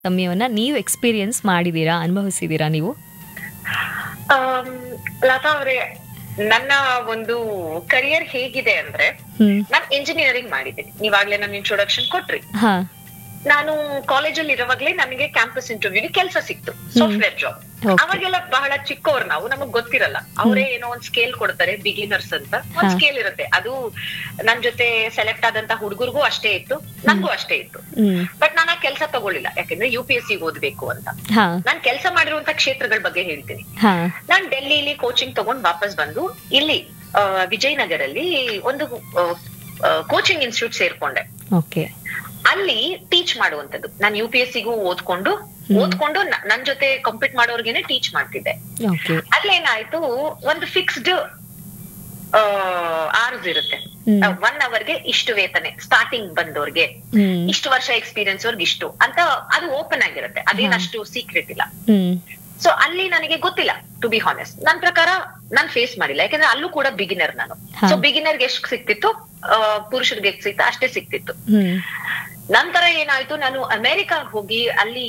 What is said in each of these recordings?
ತಾರತಮ್ಯವನ್ನ ನೀವು ಎಕ್ಸ್ಪೀರಿಯನ್ಸ್ ಮಾಡಿದೀರಾ ಅನುಭವಿಸಿದೀರಾ ನೀವು ಆಮ್, ಲತಾ ಅವರೇ ನನ್ನ ಒಂದು ಕರಿಯರ್ ಹೇಗಿದೆ ಅಂದ್ರೆ ಹ್ಮ್ ನಾನ್ ಇಂಜಿನಿಯರಿಂಗ್ ಮಾಡಿದ್ದೀನಿ ನೀವಾಗ್ಲೇ ನನ್ನ ಇಂಟ್ರೊಡಕ್ಷನ್ ಕೊಟ್ರಿ ಹಾ ನಾನು ಕಾಲೇಜಲ್ಲಿ ಇರುವಾಗ್ಲೇ ನನಗೆ ಕ್ಯಾಂಪಸ್ ಇಂಟರ್ವ್ಯೂ ಕೆಲಸ ಸಿಕ್ತು ಸಾಫ್ಟ್ವೇರ್ ಜಾಬ್ Okay. ಅವಾಗೆಲ್ಲ ಬಹಳ ಚಿಕ್ಕವ್ರು ನಾವು ನಮಗ್ ಗೊತ್ತಿರಲ್ಲ ಅವರೇ ಏನೋ ಒಂದ್ ಸ್ಕೇಲ್ ಕೊಡ್ತಾರೆ ಬಿಗಿನರ್ಸ್ ಅಂತ ಒಂದ್ ಹಾ. ಸ್ಕೇಲ್ ಇರುತ್ತೆ ಅದು ನನ್ ಜೊತೆ ಸೆಲೆಕ್ಟ್ ಆದಂತ ಹುಡುಗರಿಗೂ ಅಷ್ಟೇ ಇತ್ತು ನನ್ಗೂ ಅಷ್ಟೇ ಇತ್ತು ಹ್ಮ್ ಬಟ್ ನಾನು ಆ ಕೆಲಸ ತಗೊಳ್ಳಿಲ್ಲ ಯಾಕಂದ್ರೆ ಯು ಪಿ ಎಸ್ ಸಿ ಓದ್ಬೇಕು ಅಂತ ಹಾ ನಾನ್ ಕೆಲಸ ಮಾಡಿರುವಂತ ಕ್ಷೇತ್ರಗಳ ಬಗ್ಗೆ ಹೇಳ್ತೀನಿ ಹಾ ನಾನ್ ಡೆಲ್ಲಿಲಿ ಕೋಚಿಂಗ್ ತಗೊಂಡ್ ವಾಪಸ್ ಬಂದು ಇಲ್ಲಿ ಆ, ವಿಜಯನಗರಲ್ಲಿ ಒಂದು ಕೋಚಿಂಗ್ ಇನ್ಸ್ಟಿಟ್ಯೂಟ್ ಸೇರ್ಕೊಂಡೆ ಓಕೆ ಅಲ್ಲಿ ಟೀಚ್ ಮಾಡುವಂತದ್ದು ನಾನು ಯು ಪಿ ಎಸ್ ಸಿಗೂ ಓದ್ಕೊಂಡು ಓದ್ಕೊಂಡು ನ- ನನ್ ಜೊತೆ ಕಂಪೀಟ್ ಮಾಡೋರ್ಗೆನೆ ಟೀಚ್ ಮಾಡ್ತಿದ್ದೆ ಓಕೆ ಅಲ್ಲೇನಾಯ್ತು ಒಂದು ಫಿಕ್ಸ್ಡ್ ಆರ್ಸ್ ಇರುತ್ತೆ ಹ್ಮ್. ಒನ್ ಅವರ್ಗೆ ಇಷ್ಟು ವೇತನೆ ಸ್ಟಾರ್ಟಿಂಗ್ ಬಂದವ್ರಿಗೆ ಹ್ಮ್ ಇಷ್ಟು ವರ್ಷ ಎಕ್ಸ್ಪೀರಿಯನ್ಸ್ ಅವ್ರಿಗೆ ಇಷ್ಟು ಅಂತ ಅದು ಓಪನ್ ಆಗಿರುತ್ತೆ ಅದೇನಷ್ಟು ಸೀಕ್ರೆಟ್ ಇಲ್ಲ ಹ್ಮ್ ಸೊ ಅಲ್ಲಿ ನನಗೆ ಗೊತ್ತಿಲ್ಲ ಟು ಬಿ ಹಾನೆಸ್ಟ್ ನನ್ ಪ್ರಕಾರ ನಾನ್ ಫೇಸ್ ಮಾಡಿಲ್ಲ ಯಾಕಂದ್ರೆ ಅಲ್ಲೂ ಕೂಡ ಬಿಗಿನರ್ ನಾನು ಹಾ. ಸೊ ಬಿಗಿನರ್ಗೆ ಎಷ್ಟು ಸಿಕ್ತಿತ್ತು ಆ, ಪುರುಷರಿಗೆ ಎಷ್ಟು ಸಿಕ್ತ ಅಷ್ಟೇ ಸಿಕ್ತಿತ್ತು ಹ್ಮ್ ನಂತರ ಏನಾಯ್ತು ನಾನು ಅಮೆರಿಕಾಗ್ ಹೋಗಿ ಅಲ್ಲಿ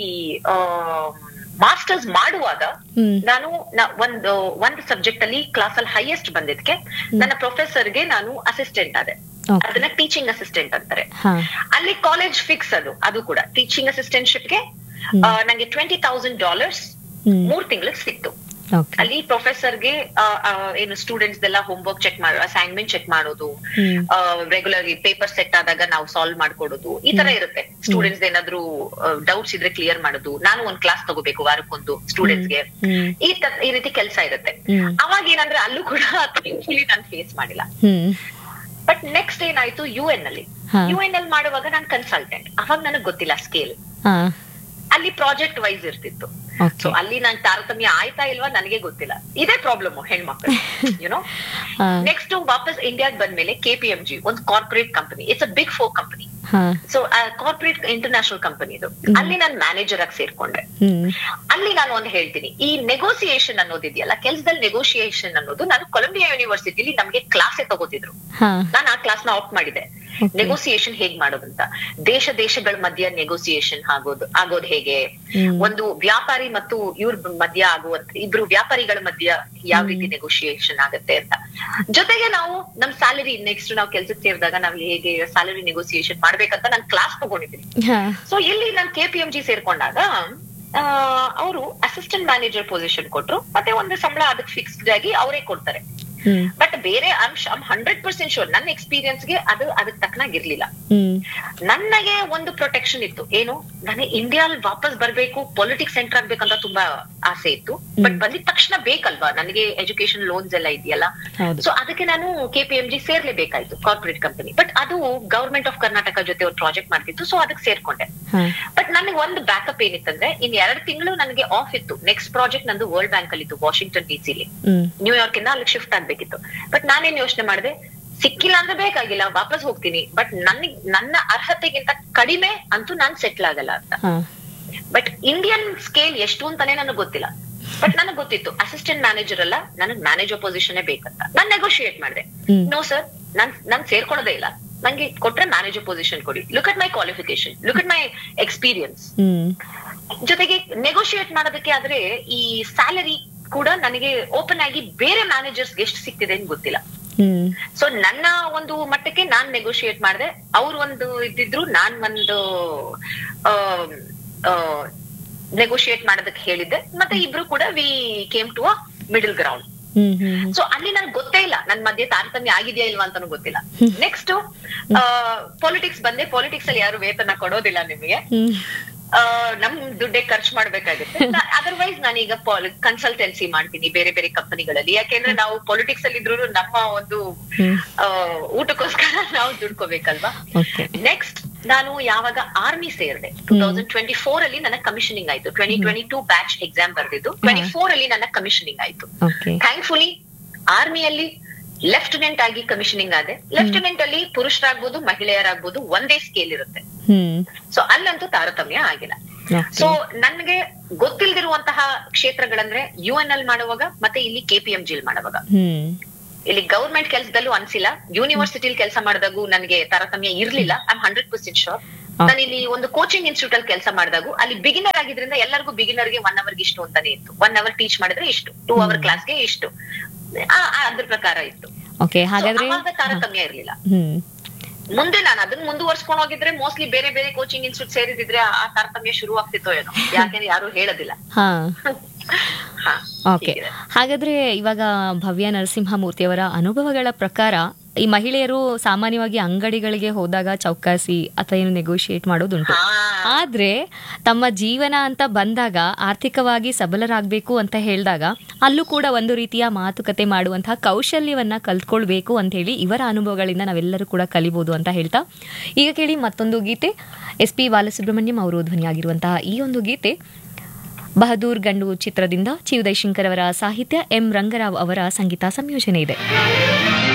ಮಾಸ್ಟರ್ಸ್ ಮಾಡುವಾಗ ಹ್ಮ್ ನಾನು ನ- ಒಂದು ಒಂದು ಸಬ್ಜೆಕ್ಟ್ ಅಲ್ಲಿ ಕ್ಲಾಸ್ ಅಲ್ಲಿ ಹೈಯೆಸ್ಟ್ ಬಂದಿದ್ಕೆ ನನ್ನ ಪ್ರೊಫೆಸರ್ಗೆ ನಾನು ಅಸಿಸ್ಟೆಂಟ್ ಆದೆ Okay. ಅದನ್ನ ಟೀಚಿಂಗ್ ಅಸಿಸ್ಟೆಂಟ್ ಅಂತಾರೆ ಹಾ ಅಲ್ಲಿ ಕಾಲೇಜ್ ಫಿಕ್ಸ್ ಅದು ಅದು ಕೂಡ ಟೀಚಿಂಗ್ ಅಸಿಸ್ಟೆಂಟ್ಶಿಪ್ಗೆ ನಂಗೆ ಟ್ವೆಂಟಿ ತೌಸಂಡ್ ಡಾಲರ್ಸ್ ಹ್ಮ್ ಮೂರ್ ತಿಂಗಳಿಗೆ ಸಿಕ್ತು ಓಕೆ ಅಲ್ಲಿ ಪ್ರೊಫೆಸರ್ಗೆ ಏನು ಸ್ಟೂಡೆಂಟ್ಸ್ ಎಲ್ಲ ಹೋಮ್ವರ್ಕ್ ಚೆಕ್ ಮಾಡೋ ಅಸೈನ್ಮೆಂಟ್ ಚೆಕ್ ಮಾಡೋದು ಹ್ಮ್ ರೆಗ್ಯುಲರ್ ಪೇಪರ್ ಸೆಟ್ ಆದಾಗ ನಾವು ಸಾಲ್ವ್ ಮಾಡ್ಕೊಡೋದು ಈ ತರ ಇರುತ್ತೆ ಸ್ಟೂಡೆಂಟ್ಸ್ ಏನಾದ್ರು ಡೌಟ್ಸ್ ಇದ್ರೆ ಕ್ಲಿಯರ್ ಮಾಡೋದು ನಾನು ಒಂದ್ ಕ್ಲಾಸ್ ತಗೋಬೇಕು ವಾರಕ್ಕೊಂದು ಸ್ಟೂಡೆಂಟ್ಸ್ಗೆ ಹ್ಮ್ ಈ ತ- ಈ ರೀತಿ ಕೆಲಸ ಇರುತ್ತೆ ಹ್ಮ್ ಅವಾಗ ಏನಂದ್ರೆ ಅಲ್ಲೂ ಕೂಡ ಥ್ಯಾಂಕ್ಫುಲಿ ನಾನು ಫೇಸ್ ಮಾಡಿಲ್ಲ ಹ್ಮ್ ಬಟ್ ನೆಕ್ಸ್ಟ್ ಏನಾಯ್ತು ಯು ಎನ್ ಅಲ್ಲಿ ಹಾ. ಯು ಎನ್ ಅಲ್ಲಿ ಮಾಡುವಾಗ ನಾನು ಕನ್ಸಲ್ಟೆಂಟ್ ಅವಾಗ ನನಗೆ ಗೊತ್ತಿಲ್ಲ ಸ್ಕೇಲ್ ಹಾ ಅಲ್ಲಿ ಪ್ರಾಜೆಕ್ಟ್ ವೈಸ್ ಇರ್ತಿತ್ತು ಓಕೆ ಸೊ ಅಲ್ಲಿ ನಾನ್ ತಾರತಮ್ಯ ಆಯ್ತಾ ಇಲ್ವಾ ನನಗೆ ಗೊತ್ತಿಲ್ಲ ಇದೇ ಪ್ರಾಬ್ಲಮ್ ಹೆಣ್ಮಕ್ಳು ಯುನೋ ಹಾ ನೆಕ್ಸ್ಟ್ ವಾಪಸ್ ಇಂಡಿಯಾಗ್ ಬಂದ್ಮೇಲೆ ಕೆಪಿಎಂಜಿ ಒಂದು corporate company it's a big four company ಹಾ ಸೊ ಕಾರ್ಪೊರೇಟ್ ಇಂಟರ್ನ್ಯಾಷನಲ್ ಕಂಪನಿ ಇದು ಅಲ್ಲಿ ನಾನು ಮ್ಯಾನೇಜರ್ ಆಗಿ ಸೇರ್ಕೊಂಡೆ ಹ್ಮ್ ಅಲ್ಲಿ ನಾನು ಒಂದು ಹೇಳ್ತೀನಿ ಈ ನೆಗೋಸಿಯೇಷನ್ ಅನ್ನೋದಿದೆಯಲ್ಲ ಕೆಲಸದಲ್ಲಿ ನೆಗೋಸಿಯೇಷನ್ ಅನ್ನೋದು ನಾನು ಕೊಲಂಬಿಯಾ ಯೂನಿವರ್ಸಿಟಿಲಿ ನಮ್ಗೆ ಕ್ಲಾಸೇ ತಗೋತಿದ್ರು ಹಾ ನಾನು ಆ ಕ್ಲಾಸ್ ನ ಆಫ್ ಮಾಡಿದೆ Okay. ನೆಗೋಸಿಯೇಷನ್ ಹೇಗ್ ಮಾಡೋದಂತ ದೇಶ ದೇಶಗಳ ಮಧ್ಯ ನೆಗೋಸಿಯೇಷನ್ ಆಗೋದು ಆಗೋದು ಹೇಗೆ ಹ್ಮ್. ಒಂದು ವ್ಯಾಪಾರಿ ಮತ್ತು ಇವ್ರ ಮಧ್ಯ ಆಗುವಂತ ಇಬ್ರು ವ್ಯಾಪಾರಿಗಳ ಮಧ್ಯ ಯಾವ ರೀತಿ ನೆಗೋಸಿಯೇಷನ್ ಆಗತ್ತೆ ಅಂತ ಜೊತೆಗೆ ನಾವು ನಮ್ ಸ್ಯಾಲರಿ ನೆಕ್ಸ್ಟ್ ನಾವು ಕೆಲ್ಸಕ್ಕೆ ಸೇರಿದಾಗ ನಾವು ಹೇಗೆ ಸ್ಯಾಲರಿ ನೆಗೋಸಿಯೇಷನ್ ಮಾಡ್ಬೇಕಂತ ನಾನು ಕ್ಲಾಸ್ ತಗೊಂಡಿದ್ದೀನಿ ಹಾ ಸೊ ಇಲ್ಲಿ ನಾನು ಕೆ ಪಿ ಎಂ ಜಿ ಸೇರ್ಕೊಂಡಾಗ ಅವರು ಅಸಿಸ್ಟೆಂಟ್ ಮ್ಯಾನೇಜರ್ ಪೊಸಿಷನ್ ಕೊಟ್ರು ಮತ್ತೆ ಒಂದು ಸಂಬಳ ಅದಕ್ಕೆ ಫಿಕ್ಸ್ಡ್ ಆಗಿ ಅವರೇ ಕೊಡ್ತಾರೆ ಹ್ಮ್ ಬಟ್ ಬೇರೆ ಅಂಶ ಹಂಡ್ರೆಡ್ ಪರ್ಸೆಂಟ್ ಶೋರ್ ನನ್ನ ಎಕ್ಸ್ಪೀರಿಯನ್ಸ್ ಗೆ ಅದು ಅದಕ್ಕೆ ತಕ್ಕನಾಗಿರ್ಲಿಲ್ಲ ಹ್ಮ್ ನನಗೆ ಒಂದು ಪ್ರೊಟೆಕ್ಷನ್ ಇತ್ತು ಏನು ನನಗೆ ಇಂಡಿಯಾಲ್ ವಾಪಸ್ ಬರ್ಬೇಕು ಪೊಲಿಟಿಕ್ಸ್ ಸೆಂಟರ್ ಆಗ್ಬೇಕಂತ ತುಂಬಾ ಆಸೆ ಇತ್ತು ಬಟ್ ಬಂದಿದ ತಕ್ಷಣ ಬೇಕಲ್ವಾ ನನಗೆ ಎಜುಕೇಶನ್ ಲೋನ್ಸ್ ಎಲ್ಲ ಇದೆಯಲ್ಲ ಹೌದು ಸೊ ಅದಕ್ಕೆ ನಾನು ಕೆಪಿಎಂಜಿ ಸೇರ್ಲೇಬೇಕಾಯ್ತು ಕಾರ್ಪೊರೇಟ್ ಕಂಪನಿ ಬಟ್ ಅದು ಗವರ್ಮೆಂಟ್ ಆಫ್ ಕರ್ನಾಟಕ ಜೊತೆ ಒಂದು ಪ್ರಾಜೆಕ್ಟ್ ಮಾಡ್ತಿತ್ತು ಸೊ ಅದಕ್ಕೆ ಸೇರ್ಕೊಂಡೆ ಹಾ ಬಟ್ ನನಗೆ ಒಂದು ಬ್ಯಾಕಪ್ ಏನಿತ್ತಂದ್ರೆ ಇನ್ ಎರಡು ತಿಂಗಳು ನನಗೆ ಆಫ್ ಇತ್ತು ನೆಕ್ಸ್ಟ್ ಪ್ರಾಜೆಕ್ಟ್ ನಂದು ವರ್ಲ್ಡ್ ಬ್ಯಾಂಕ್ ಅಲ್ಲಿ ಇತ್ತು Washington D C hmm New York ಇಂದ ಅಲ್ಲಿಗೆ ಶಿಫ್ಟ್ ಆಗ್ಬೇಕಿತ್ತು ಬಟ್ ನಾನೇನ್ ಯೋಚನೆ ಮಾಡಿದೆ ಸಿಕ್ಕಿಲ್ಲ ಅಂದ್ರೆ ಬೇಕಾಗಿಲ್ಲ ವಾಪಸ್ ಹೋಗ್ತೀನಿ ಬಟ್ ನನಗ್ ನನ್ನ ಅರ್ಹತೆಗಿಂತ ಕಡಿಮೆ ಅಂತೂ ನಾನ್ ಸೆಟ್ಲ್ ಆಗಲ್ಲ ಅಂತ ಹಾ ಬಟ್ ಇಂಡಿಯನ್ ಸ್ಕೇಲ್ ಎಷ್ಟು ಅಂತಾನೆ ನನಗೆ ಗೊತ್ತಿಲ್ಲ ಬಟ್ ನನಗೆ ಗೊತ್ತಿತ್ತು ಅಸಿಸ್ಟೆಂಟ್ ಮ್ಯಾನೇಜರ್ ಅಲ್ಲ ನನಗ್ ಮ್ಯಾನೇಜರ್ ಪೊಸಿಷನ್ ಬೇಕಂತ ನಾನ್ ನೆಗೋಶಿಯೇಟ್ ಮಾಡಿದೆ ಹ್ಮ್. ನೋ ಸರ್ ನಾನ್ ನಾನ್ ಸೇರ್ಕೊಳ್ಳೋದೇ ಇಲ್ಲ ನಂಗೆ ಕೊಟ್ರೆ ಮ್ಯಾನೇಜರ್ ಪೊಸಿಷನ್ ಕೊಡಿ look at my qualification look at my experience hmm ಜೊತೆಗೆ ನೆಗೋಶಿಯೇಟ್ ಮಾಡೋದಕ್ಕೆ ಆದ್ರೆ ಈ ಸ್ಯಾಲರಿ ಕೂಡ ನನಗೆ ಓಪನ್ ಆಗಿ ಬೇರೆ ಮ್ಯಾನೇಜರ್ಸ್ ಎಷ್ಟು ಸಿಗ್ತಿದೆ ಅಂತ ಗೊತ್ತಿಲ್ಲ ಹ್ಮ್ ಸೊ ನನ್ನ ಒಂದು ಮಟ್ಟಕ್ಕೆ ನಾನ್ ನೆಗೋಶಿಯೇಟ್ ಮಾಡಿದೆ ಅವ್ರು ಒಂದು ಇದ್ದಿದ್ರು ನಾನ್ ಒಂದು ನೆಗೋಶಿಯೇಟ್ ಮಾಡೋದಕ್ಕೆ ಹೇಳಿದ್ದೆ ಮತ್ತೆ ಇಬ್ರು ಕೂಡ we came to a middle ground hmm hmm so ಅಲ್ಲಿ ನನ್ಗೆ ಗೊತ್ತೇ ಇಲ್ಲ ನನ್ ಮಧ್ಯೆ ತಾರತಮ್ಯ ಆಗಿದೆಯಾ ಇಲ್ವಾ ಅಂತಾನು ಗೊತ್ತಿಲ್ಲ ನೆಕ್ಸ್ಟ್ ಪೊಲಿಟಿಕ್ಸ್ ಬಂದೆ ಪೊಲಿಟಿಕ್ಸ್ ಅಲ್ಲಿ ಯಾರು ವೇತನ ಕೊಡೋದಿಲ್ಲ ನಿಮಗೆ ಹ್ಮ್ ಆ, ನಮ್ ದುಡ್ಡೇ ಖರ್ಚು ಮಾಡ್ಬೇಕಾಗುತ್ತೆ ಅದರ್ವೈಸ್ ನಾನೀಗ ಕನ್ಸಲ್ಟೆನ್ಸಿ ಮಾಡ್ತೀನಿ ಬೇರೆ ಬೇರೆ ಕಂಪನಿಗಳಲ್ಲಿ ಯಾಕೆಂದ್ರೆ ನಾವು ಪೊಲಿಟಿಕ್ಸ್ ಅಲ್ಲಿ ಇದ್ರು ನಮ್ಮ ಒಂದು ಹ್ಮ್ ಆ, ಊಟಕ್ಕೋಸ್ಕರ ನಾವು ದುಡ್ಕೋಬೇಕಲ್ವಾ ಓಕೆ ನೆಕ್ಸ್ಟ್ ನಾನು ಯಾವಾಗ ಆರ್ಮಿ ಸೇರಿದೆ ಟೂ ತೌಸಂಡ್ ಟ್ವೆಂಟಿ ಫೋರ್ ಅಲ್ಲಿ ನನ್ನ ಕಮಿಷನಿಂಗ್ ಆಯ್ತು twenty twenty two batch exam ಬರ್ದಿದ್ದು ಟ್ವೆಂಟಿ ಫೋರ್ ಅಲ್ಲಿ ನನ್ನ ಕಮಿಷನಿಂಗ್ ಆಯ್ತು ಓಕೆ ಥ್ಯಾಂಕ್ಫುಲಿ ಆರ್ಮಿಯಲ್ಲಿ ಲೆಫ್ಟಿನೆಂಟ್ ಆಗಿ ಕಮಿಷನಿಂಗ್ ಆದೆ ಲೆಫ್ಟಿನೆಂಟ್ ಅಲ್ಲಿ ಪುರುಷರಾಗ್ಬೋದು ಮಹಿಳೆಯರಾಗ್ಬೋದು ಒಂದೇ ಸ್ಕೇಲ್ ಇರುತ್ತೆ ಹ್ಮ್ ಸೊ ಅಲ್ಲಂತೂ ತಾರತಮ್ಯ ಆಗಿಲ್ಲ ಓಕೆ ಸೊ ನನ್ಗೆ ಗೊತ್ತಿಲ್ದಿರುವಂತಹ ಕ್ಷೇತ್ರಗಳಂದ್ರೆ ಯು ಎನ್ ಎಲ್ ಮಾಡುವಾಗ ಮತ್ತೆ ಇಲ್ಲಿ ಕೆಪಿಎಂ ಜಿಲ್ ಮಾಡುವಾಗ ಹ್ಮ್ ಇಲ್ಲಿ ಗವರ್ಮೆಂಟ್ ಕೆಲಸದಲ್ಲೂ ಅನ್ಸಿಲ್ಲ ಯೂನಿವರ್ಸಿಟಿಲಿ ಕೆಲಸ ಮಾಡಿದಾಗೂ ನನಗೆ ತಾರತಮ್ಯ ಇರ್ಲಿಲ್ಲ ಐ ಹಂಡ್ರೆಡ್ ಪರ್ಸೆಂಟ್ ಶೋರ್ ಆ. ನಾನು ಇಲ್ಲಿ ಒಂದು ಕೋಚಿಂಗ್ ಇನ್ಸ್ಟಿಟ್ಯೂಟ್ ಅಲ್ಲಿ ಕೆಲಸ ಮಾಡಿದಾಗ ಅಲ್ಲಿ ಬಿಗಿನರ್ ಆಗಿದ್ರಿಂದ ಎಲ್ಲರಿಗೂ ಬಿಗಿನರ್ ಗೆ ಒನ್ ಅವರ್ಗೆ ಇಷ್ಟು ಅಂತಾನೆ ಇತ್ತು ಒನ್ ಅವರ್ ಟೀಚ್ ಮಾಡಿದ್ರೆ ಇಷ್ಟು ಟೂ ಅವರ್ ಕ್ಲಾಸ್ಗೆ ಇಷ್ಟು ಆ- ಆ- ಅದ್ರ ಪ್ರಕಾರ ಇತ್ತು ಓಕೆ So, ಹಾಗಾದ್ರೆ ಅವಾಗ ತಾರತಮ್ಯ ಇರ್ಲಿಲ್ಲ ಹ್ಮ್ ಮುಂದೆ ನಾನು ಅದನ್ನ ಮುಂದುವರ್ಸ್ಕೊಂಡು ಹೋಗಿದ್ರೆ ಮೋಸ್ಟ್ಲಿ ಬೇರೆ ಬೇರೆ ಕೋಚಿಂಗ್ ಇನ್ಸ್ಟಿಟ್ಯೂಟ್ ಸೇರಿದಿದ್ರೆ ಆ ಆ ತಾರತಮ್ಯ ಶುರು ಆಗ್ತಿತ್ತೋ ಏನೋ ಯಾಕೆಂದ್ರೆ ಯಾರು ಹೇಳೋದಿಲ್ಲ ಹಾ ಹಾ ಓಕೆ ಹೀಗಿದೆ. ಹಾಗಾದ್ರೆ ಇವಾಗ ಭವ್ಯ ನರಸಿಂಹಮೂರ್ತಿಯವರ ಅನುಭವಗಳ ಪ್ರಕಾರ ಈ ಮಹಿಳೆಯರು ಸಾಮಾನ್ಯವಾಗಿ ಅಂಗಡಿಗಳಿಗೆ ಹೋದಾಗ ಚೌಕಾಸಿ ಅಥವಾ ಏನು ನೆಗೋಷಿಯೇಟ್ ಮಾಡೋದುಂಟು ಹಾ ಆದ್ರೆ ತಮ್ಮ ಜೀವನ ಅಂತ ಬಂದಾಗ ಆರ್ಥಿಕವಾಗಿ ಸಬಲರಾಗಬೇಕು ಅಂತ ಹೇಳಿದಾಗ ಅಲ್ಲೂ ಕೂಡ ಒಂದು ರೀತಿಯ ಮಾತುಕತೆ ಮಾಡುವಂತಹ ಕೌಶಲ್ಯವನ್ನ ಕಲ್ತ್ಕೊಳ್ಬೇಕು ಅಂತ ಹೇಳಿ ಇವರ ಅನುಭವಗಳಿಂದ ನಾವೆಲ್ಲರೂ ಕೂಡ ಕಲಿಬಹುದು ಅಂತ ಹೇಳ್ತಾ ಈಗ ಕೇಳಿ ಮತ್ತೊಂದು ಗೀತೆ ಎಸ್ ಪಿ ಬಾಲಸುಬ್ರಹ್ಮಣ್ಯಂ ಅವರು ಧ್ವನಿಯಾಗಿರುವಂತಹ ಈ ಒಂದು ಗೀತೆ ಬಹದೂರ್ ಗಂಡು ಚಿತ್ರದಿಂದ ಚಿ ಉದಯಶಂಕರ್ ಅವರ ಸಾಹಿತ್ಯ ಎಂ ರಂಗರಾವ್ ಅವರ ಸಂಗೀತ ಸಂಯೋಜನೆ ಇದೆ